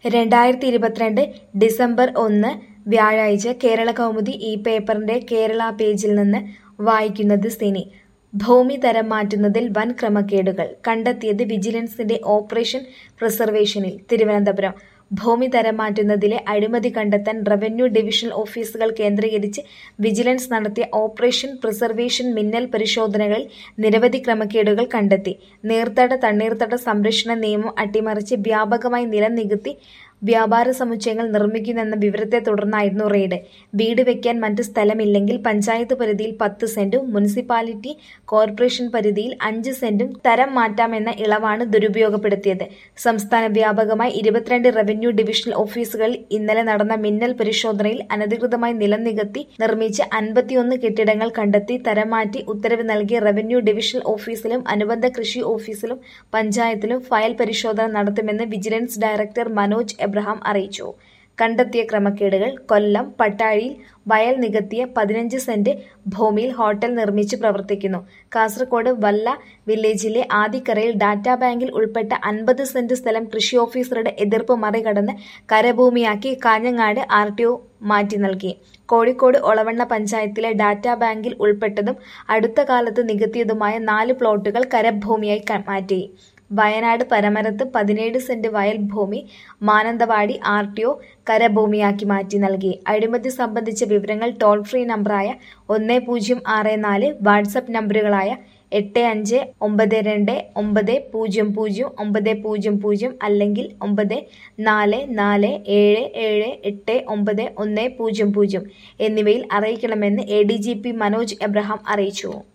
രണ്ടായിരത്തി ഇരുപത്തിരണ്ട് ഡിസംബർ ഒന്ന് വ്യാഴാഴ്ച കേരള കൗമുദി ഈ പേപ്പറിന്റെ കേരള പേജിൽ നിന്ന് വായിക്കുന്നത് സിനി ഭൂമി തരം മാറ്റുന്നതിൽ വൻ ക്രമക്കേടുകൾ കണ്ടെത്തിയത് വിജിലൻസിന്റെ ഓപ്പറേഷൻ പ്രിസർവേഷനിൽ തിരുവനന്തപുരം ഭൂമി തരം മാറ്റുന്നതിലെ അഴിമതി കണ്ടെത്താൻ റവന്യൂ ഡിവിഷണൽ ഓഫീസുകൾ കേന്ദ്രീകരിച്ച് വിജിലൻസ് നടത്തിയ ഓപ്പറേഷൻ പ്രിസർവേഷൻ മിന്നൽ പരിശോധനകളിൽ നിരവധി ക്രമക്കേടുകൾ കണ്ടെത്തി നീർത്തട തണ്ണീർത്തട സംരക്ഷണ നിയമം അട്ടിമറിച്ച് വ്യാപകമായി നിലം നികത്തി വ്യാപാര സമുച്ചയങ്ങൾ നിർമ്മിക്കുന്നെന്ന വിവരത്തെ തുടർന്നായിരുന്നു റെയ്ഡ് വീട് വെക്കാൻ മറ്റ് സ്ഥലമില്ലെങ്കിൽ പഞ്ചായത്ത് പരിധിയിൽ പത്ത് സെന്റും മുനിസിപ്പാലിറ്റി കോർപ്പറേഷൻ പരിധിയിൽ അഞ്ച് സെന്റും തരം മാറ്റാമെന്ന ഇളവാണ് ദുരുപയോഗപ്പെടുത്തിയത് സംസ്ഥാന വ്യാപകമായി ഇരുപത്തിരണ്ട് റവന്യൂ ഡിവിഷണൽ ഓഫീസുകളിൽ ഇന്നലെ നടന്ന മിന്നൽ പരിശോധനയിൽ അനധികൃതമായി നിലം നികത്തി നിർമ്മിച്ച അൻപത്തിയൊന്ന് കെട്ടിടങ്ങൾ കണ്ടെത്തി തരം മാറ്റി ഉത്തരവ് നൽകിയ റവന്യൂ ഡിവിഷണൽ ഓഫീസിലും അനുബന്ധ കൃഷി ഓഫീസിലും പഞ്ചായത്തിലും ഫയൽ പരിശോധന നടത്തുമെന്ന് വിജിലൻസ് ഡയറക്ടർ മനോജ് എബ്രഹാം അറിയിച്ചു കണ്ടെത്തിയ ക്രമക്കേടുകൾ കൊല്ലം പട്ടാഴിയിൽ വയൽ നികത്തിയ പതിനഞ്ച് സെന്റ് ഭൂമിയിൽ ഹോട്ടൽ നിർമ്മിച്ച് പ്രവർത്തിക്കുന്നു കാസർഗോഡ് വല്ല വില്ലേജിലെ ആദിക്കരയിൽ ഡാറ്റാ ബാങ്കിൽ ഉൾപ്പെട്ട അൻപത് സെന്റ് സ്ഥലം കൃഷി ഓഫീസറുടെ എതിർപ്പ് മറികടന്ന് കരഭൂമിയാക്കി കാഞ്ഞങ്ങാട് ആർ ടി ഒ മാറ്റി നൽകി കോഴിക്കോട് ഒളവണ്ണ പഞ്ചായത്തിലെ ഡാറ്റാ ബാങ്കിൽ ഉൾപ്പെട്ടതും അടുത്ത കാലത്ത് നികത്തിയതുമായ നാല് പ്ലോട്ടുകൾ കരഭൂമിയായി മാറ്റി വയനാട് പരമരത്ത് പതിനേഴ് സെന്റ് വയൽ ഭൂമി മാനന്തവാടി ആർ ടി ഒ കരഭൂമിയാക്കി മാറ്റി നൽകി അഴിമതി സംബന്ധിച്ച വിവരങ്ങൾ ടോൾ ഫ്രീ നമ്പറായ ഒന്ന് പൂജ്യം ആറ് നാല് വാട്സപ്പ് നമ്പറുകളായ എട്ട് അഞ്ച് ഒമ്പത് രണ്ട് ഒമ്പത് പൂജ്യം പൂജ്യം ഒമ്പത് പൂജ്യം പൂജ്യം അല്ലെങ്കിൽ ഒമ്പത് നാല് നാല് ഏഴ് ഏഴ് എട്ട് ഒമ്പത് ഒന്ന് പൂജ്യം പൂജ്യം എന്നിവയിൽ അറിയിക്കണമെന്ന് A D G P Manoj Abraham അറിയിച്ചു